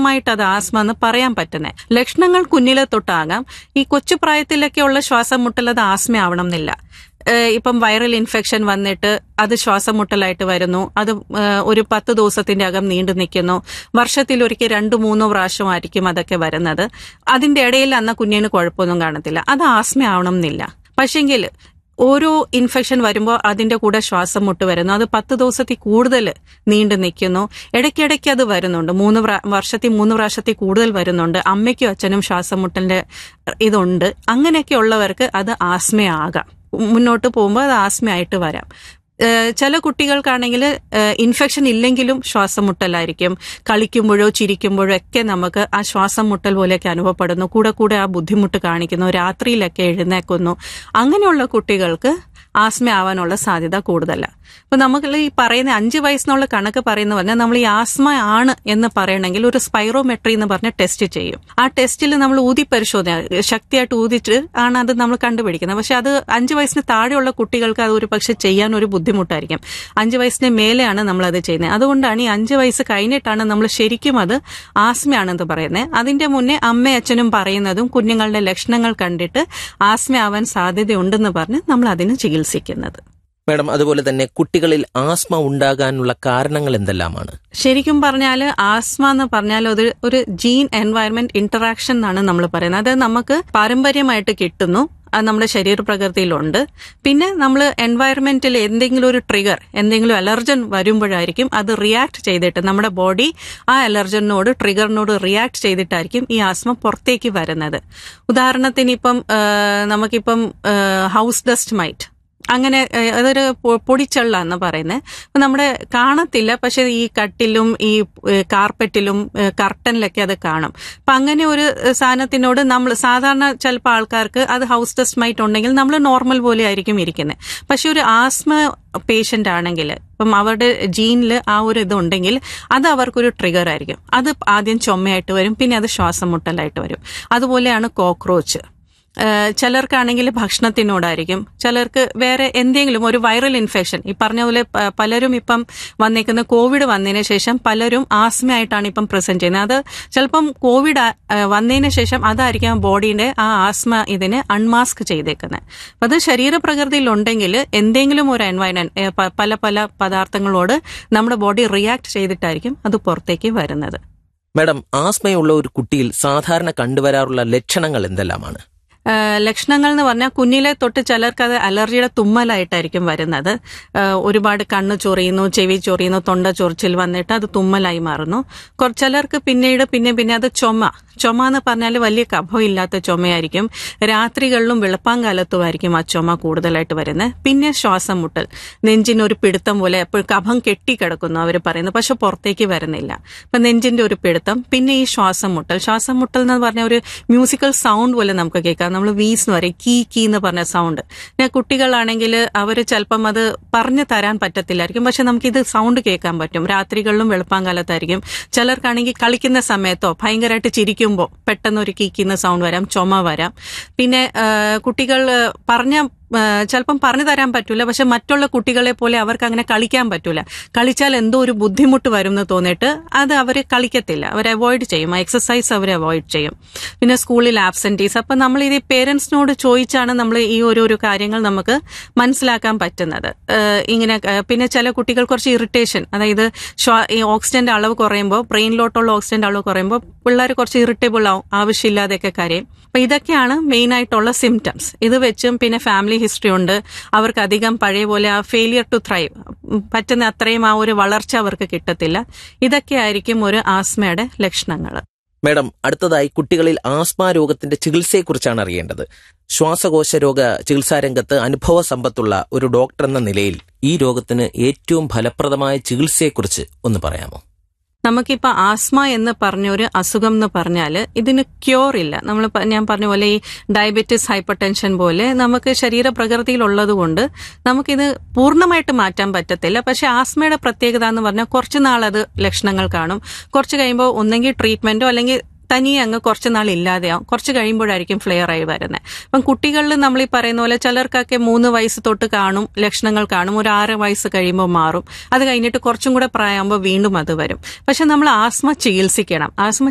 കൃത്യമായിട്ട് അത് ആസ്മ എന്ന് പറയാൻ പറ്റുന്നത് ലക്ഷണങ്ങൾ കുഞ്ഞിലെ തൊട്ടാകാം ഈ കൊച്ചു പ്രായത്തിലൊക്കെ ഉള്ള ശ്വാസം മുട്ടൽ അത് ആസ്മ ആവണം എന്നില്ല ഏഹ് ഇപ്പം വൈറൽ ഇൻഫെക്ഷൻ വന്നിട്ട് അത് ശ്വാസം മുട്ടലായിട്ട് വരുന്നു അത് ഏഹ് ഒരു പത്ത് ദിവസത്തിന്റെ അകം നീണ്ടു നിൽക്കുന്നു വർഷത്തിൽ ഒരിക്കൽ രണ്ടു മൂന്നോ പ്രാവശ്യമായിരിക്കും അതൊക്കെ വരുന്നത് അതിന്റെ ഇടയിൽ അന്ന കുഞ്ഞിന് കുഴപ്പമൊന്നും കാണത്തില്ല അത് ആസ്മ ആവണം എന്നില്ല പക്ഷെങ്കിൽ ഓരോ ഇൻഫെക്ഷൻ വരുമ്പോൾ അതിന്റെ കൂടെ ശ്വാസം മുട്ട് വരുന്നു അത് പത്ത് ദിവസത്തിൽ കൂടുതൽ നീണ്ടു നിൽക്കുന്നു ഇടയ്ക്കിടയ്ക്ക് അത് വരുന്നുണ്ട് മൂന്ന് പ്രാ- വർഷത്തിൽ മൂന്ന് പ്രാവശ്യത്തിൽ കൂടുതൽ വരുന്നുണ്ട് അമ്മയ്ക്കും അച്ഛനും ശ്വാസം മുട്ടലിന്റെ ഇതുണ്ട് അങ്ങനെയൊക്കെ ഉള്ളവർക്ക് അത് ആസ്മയാകാം മുന്നോട്ട് പോകുമ്പോൾ അത് ആസ്മയായിട്ട് വരാം ഏഹ് ചില കുട്ടികൾക്കാണെങ്കിൽ ഇൻഫെക്ഷൻ ഇല്ലെങ്കിലും ശ്വാസം മുട്ടലായിരിക്കും കളിക്കുമ്പോഴോ ചിരിക്കുമ്പോഴോ ഒക്കെ നമുക്ക് ആ ശ്വാസം മുട്ടൽ പോലെയൊക്കെ അനുഭവപ്പെടുന്നു കൂടെ കൂടെ ആ ബുദ്ധിമുട്ട് കാണിക്കുന്നു രാത്രിയിലൊക്കെ എഴുന്നേക്കുന്നു അങ്ങനെയുള്ള കുട്ടികൾക്ക് ആസ്മ ആവാനുള്ള സാധ്യത കൂടുതല അപ്പൊ നമുക്ക് ഈ പറയുന്ന അഞ്ച് വയസ്സിനുള്ള കണക്ക് പറയുന്ന പറഞ്ഞാൽ നമ്മൾ ഈ ആസ്മ ആണ് എന്ന് പറയണമെങ്കിൽ ഒരു സ്പൈറോമെട്രി എന്ന് പറഞ്ഞ ടെസ്റ്റ് ചെയ്യും ആ ടെസ്റ്റിൽ നമ്മൾ ഊതി പരിശോധന ശക്തിയായിട്ട് ഊതിച്ച് ആണ് അത് നമ്മൾ കണ്ടുപിടിക്കുന്നത് പക്ഷെ അത് അഞ്ച് വയസ്സിന് താഴെയുള്ള കുട്ടികൾക്ക് അത് ഒരു പക്ഷെ ചെയ്യാൻ ഒരു ബുദ്ധിമുട്ടായിരിക്കും അഞ്ച് വയസ്സിന് മേലെയാണ് നമ്മൾ അത് ചെയ്യുന്നത് അതുകൊണ്ടാണ് ഈ അഞ്ച് വയസ്സ് കഴിഞ്ഞിട്ടാണ് നമ്മൾ ശരിക്കും അത് ആസ്മയാണെന്ന് പറയുന്നത് അതിന്റെ മുന്നേ അമ്മയും അച്ഛനും പറയുന്നതും കുഞ്ഞുങ്ങളുടെ ലക്ഷണങ്ങൾ കണ്ടിട്ട് ആസ്മ ആവാൻ സാധ്യതയുണ്ടെന്ന് പറഞ്ഞ് നമ്മൾ അതിന് ചികിത്സിക്കുന്നത് മാഡം അതുപോലെ തന്നെ കുട്ടികളിൽ ആസ്മ ഉണ്ടാകാനുള്ള കാരണങ്ങൾ എന്തെല്ലാമാണ് ശരിക്കും പറഞ്ഞാൽ ആസ്മ എന്ന് പറഞ്ഞാൽ ഒരു ഒരു ജീൻ എൻവയറമെന്റ് ഇന്ററാക്ഷൻ എന്നാണ് നമ്മൾ പറയുന്നത് അത് നമുക്ക് പാരമ്പര്യമായിട്ട് കിട്ടുന്നു അത് നമ്മുടെ ശരീരപ്രകൃതിയിലുണ്ട് പിന്നെ നമ്മൾ എൻവയറമെന്റിൽ എന്തെങ്കിലും ഒരു ട്രിഗർ എന്തെങ്കിലും അലർജൻ വരുമ്പോഴായിരിക്കും അത് റിയാക്ട് ചെയ്തിട്ട് നമ്മുടെ ബോഡി ആ അലർജനോട് ട്രിഗറിനോട് റിയാക്ട് ചെയ്തിട്ടായിരിക്കും ഈ ആസ്മ പുറത്തേക്ക് വരുന്നത് ഉദാഹരണത്തിന് ഇപ്പം ആ, നമുക്കിപ്പം ഹൗസ് ഡസ്റ്റ് മൈറ്റ് അങ്ങനെ ഏഹ്, അതൊരു പൊ- പൊടിച്ചെള്ള എന്ന് പറയുന്നത് അപ്പൊ നമ്മുടെ കാണത്തില്ല പക്ഷെ ഈ കട്ടിലും ഈ ഏഹ്, കാർപ്പറ്റിലും ഏഹ്, കർട്ടനിലൊക്കെ അത് കാണും അപ്പൊ അങ്ങനെ ഒരു ഏഹ്, സാധനത്തിനോട് നമ്മൾ സാധാരണ ചിലപ്പോൾ ആൾക്കാർക്ക് അത് ഹൗസ് ടെസ്റ്റ് മൈറ്റ് ഉണ്ടെങ്കിൽ നമ്മൾ നോർമൽ പോലെ ആയിരിക്കും ഇരിക്കുന്നത് പക്ഷെ ഒരു ആസ്മ പേഷ്യന്റ് ആണെങ്കിൽ ഇപ്പം അവരുടെ ജീനിൽ ആ ഒരു ഇതുണ്ടെങ്കിൽ അത് അവർക്കൊരു ട്രിഗർ ആയിരിക്കും അത് ആദ്യം ചുമയായിട്ട് വരും പിന്നെ അത് ശ്വാസം മുട്ടലായിട്ട് വരും അതുപോലെയാണ് കോക്രോച്ച് ഏഹ് ചിലർക്കാണെങ്കിൽ ഭക്ഷണത്തിനോടായിരിക്കും ചിലർക്ക് വേറെ എന്തെങ്കിലും ഒരു വൈറൽ ഇൻഫെക്ഷൻ ഈ പറഞ്ഞ പോലെ പ- പലരും ഇപ്പം വന്നേക്കുന്ന കോവിഡ് വന്നതിന് ശേഷം പലരും ആസ്മയായിട്ടാണ് ഇപ്പം പ്രസന്റ് ചെയ്യുന്നത് അത് ചിലപ്പം കോവിഡ് ആ- ഏഹ് വന്നതിന് ശേഷം അതായിരിക്കും ബോഡീന്റെ ആ ആസ്മ ഇതിനെ അൺമാസ്ക് ചെയ്തേക്കുന്നത് അപ്പൊ അത് ശരീരപ്രകൃതിയിൽ ഉണ്ടെങ്കിൽ എന്തെങ്കിലും ഒരു എൻവയറമെന്റ് പല പല പദാർത്ഥങ്ങളോട് നമ്മുടെ ബോഡി റിയാക്ട് ചെയ്തിട്ടായിരിക്കും അത് പുറത്തേക്ക് വരുന്നത് മാഡം ആസ്മയുള്ള ഒരു കുട്ടിയിൽ സാധാരണ കണ്ടുവരാറുള്ള ലക്ഷണങ്ങൾ എന്തെല്ലാമാണ് ഏഹ് ലക്ഷണങ്ങൾ എന്ന് പറഞ്ഞാൽ കുഞ്ഞിലെ തൊട്ട് ചിലർക്ക് അത് അലർജിയുടെ തുമ്മലായിട്ടായിരിക്കും വരുന്നത് ഏഹ് ഒരുപാട് കണ്ണ് ചൊറിയുന്നു ചെവി ചൊറിയുന്നു തൊണ്ട ചൊറിച്ചിൽ വന്നിട്ട് അത് തുമ്മലായി മാറുന്നു കുറ- ചിലർക്ക് പിന്നീട് പിന്നെ പിന്നെ അത് ചുമ ചുമ എന്ന് പറഞ്ഞാൽ വലിയ കഫമില്ലാത്ത ചുമയായിരിക്കും രാത്രികളിലും വെളുപ്പാങ്കാലത്തുമായിരിക്കും ആ ചുമ കൂടുതലായിട്ട് വരുന്നത് പിന്നെ ശ്വാസം മുട്ടൽ നെഞ്ചിന് ഒരു പിടുത്തം പോലെ എപ്പോഴും കഫം കെട്ടിക്കിടക്കുന്നു അവർ പറയുന്നത് പക്ഷെ പുറത്തേക്ക് വരുന്നില്ല അപ്പൊ നെഞ്ചിന്റെ ഒരു പിടുത്തം പിന്നെ ഈ ശ്വാസം മുട്ടൽ ശ്വാസം മുട്ടൽ എന്ന് പറഞ്ഞ ഒരു മ്യൂസിക്കൽ സൗണ്ട് പോലെ നമുക്ക് കേൾക്കാം നമ്മൾ വീസ് എന്ന് പറയും കീ കീ എന്ന് പറഞ്ഞ സൗണ്ട് പിന്നെ കുട്ടികളാണെങ്കിൽ അവർ ചിലപ്പം അത് പറഞ്ഞു തരാൻ പറ്റത്തില്ലായിരിക്കും പക്ഷെ നമുക്കിത് സൗണ്ട് കേൾക്കാൻ പറ്റും രാത്രികളിലും വെളുപ്പാങ്കാലത്തായിരിക്കും ചിലർക്കാണെങ്കിൽ കളിക്കുന്ന സമയത്തോ ഭയങ്കരമായിട്ട് ചിരിക്കുമ്പോൾ പെട്ടെന്ന് ഒരു കീക്കുന്ന സൗണ്ട് വരാം ചുമ വരാം പിന്നെ ആ, കുട്ടികൾ ആ, പറഞ്ഞ ആ, ചിലപ്പം പറഞ്ഞു തരാൻ പറ്റൂല പക്ഷെ മറ്റുള്ള കുട്ടികളെ പോലെ അവർക്ക് അങ്ങനെ കളിക്കാൻ പറ്റൂല കളിച്ചാൽ എന്തോ ഒരു ബുദ്ധിമുട്ട് വരും എന്ന് തോന്നിയിട്ട് അത് അവർ കളിക്കത്തില്ല അവർ അവോയ്ഡ് ചെയ്യും എക്സസൈസ് അവർ അവോയ്ഡ് ചെയ്യും പിന്നെ സ്കൂളിൽ ആബ്സെന്റീസ് അപ്പൊ നമ്മൾ ഇത് പേരൻസിനോട് ചോദിച്ചാണ് നമ്മൾ ഈ ഓരോരോ കാര്യങ്ങൾ നമുക്ക് മനസ്സിലാക്കാൻ പറ്റുന്നത് ഏഹ് ഇങ്ങനെ ഏഹ് പിന്നെ ചില കുട്ടികൾ കുറച്ച് ഇറിറ്റേഷൻ അതായത് ശ്വാ- ഈ ഓക്സിജന്റെ അളവ് കുറയുമ്പോൾ ബ്രെയിനിലോട്ടുള്ള ഓക്സിജന്റെ അളവ് കുറയുമ്പോൾ പിള്ളേർ കുറച്ച് ഇറിറ്റബിൾ ആവും ആവശ്യമില്ലാതെയൊക്കെ കരയും അപ്പൊ ഇതൊക്കെയാണ് മെയിൻ ആയിട്ടുള്ള സിംറ്റംസ് ഇത് വെച്ചും പിന്നെ ഫാമിലി ഹിസ്റ്ററി ഉണ്ട് അവർക്ക് അധികം പഴയ പോലെ ആ ഫെയിലിയർ ടു ത്രൈവ് പറ്റുന്ന അത്രയും ആ ഒരു വളർച്ച അവർക്ക് കിട്ടത്തില്ല ഇതൊക്കെ ആയിരിക്കും ഒരു ആസ്മയുടെ ലക്ഷണങ്ങൾ മാഡം അടുത്തതായി കുട്ടികളിൽ ആസ്മ രോഗത്തിന്റെ ചികിത്സയെക്കുറിച്ചാണ് അറിയേണ്ടത് ശ്വാസകോശ രോഗ ചികിത്സാ രംഗത്ത് അനുഭവ സമ്പത്തുള്ള ഒരു ഡോക്ടർ എന്ന നിലയിൽ ഈ രോഗത്തിന് ഏറ്റവും ഫലപ്രദമായ ചികിത്സയെക്കുറിച്ച് ഒന്ന് പറയാമോ നമുക്കിപ്പോ ആസ്മ എന്ന് പറഞ്ഞൊരു അസുഖം എന്ന് പറഞ്ഞാൽ ഇതിന് ക്യൂർ ഇല്ല നമ്മൾ ഞാൻ പറഞ്ഞ പോലെ ഈ ഡയബറ്റിസ് ഹൈപ്പർ ടെൻഷൻ പോലെ നമുക്ക് ശരീരപ്രകൃതിയിലുള്ളത് കൊണ്ട് നമുക്കിത് പൂർണ്ണമായിട്ട് മാറ്റാൻ പറ്റത്തില്ല പക്ഷെ ആസ്മയുടെ പ്രത്യേകത എന്ന് പറഞ്ഞാൽ കുറച്ച് നാൾ അത് ലക്ഷണങ്ങൾ കാണും കുറച്ച് കഴിയുമ്പോൾ ഒന്നെങ്കിൽ ട്രീറ്റ്മെന്റോ അല്ലെങ്കിൽ തനിയെ അങ്ങ് കുറച്ച് നാൾ ഇല്ലാതെയാവും കുറച്ച് കഴിയുമ്പോഴായിരിക്കും ഫ്ലെയർ ആയി വരുന്നത് അപ്പം കുട്ടികളിൽ നമ്മൾ ഈ പറയുന്ന പോലെ ചിലർക്കൊക്കെ മൂന്ന് വയസ്സ് തൊട്ട് കാണും ലക്ഷണങ്ങൾ കാണും ഒരു ആറ് വയസ്സ് കഴിയുമ്പോൾ മാറും അത് കഴിഞ്ഞിട്ട് കുറച്ചും കൂടെ പ്രായമാകുമ്പോൾ വീണ്ടും അത് വരും പക്ഷെ നമ്മൾ ആസ്മ ചികിത്സിക്കണം ആസ്മ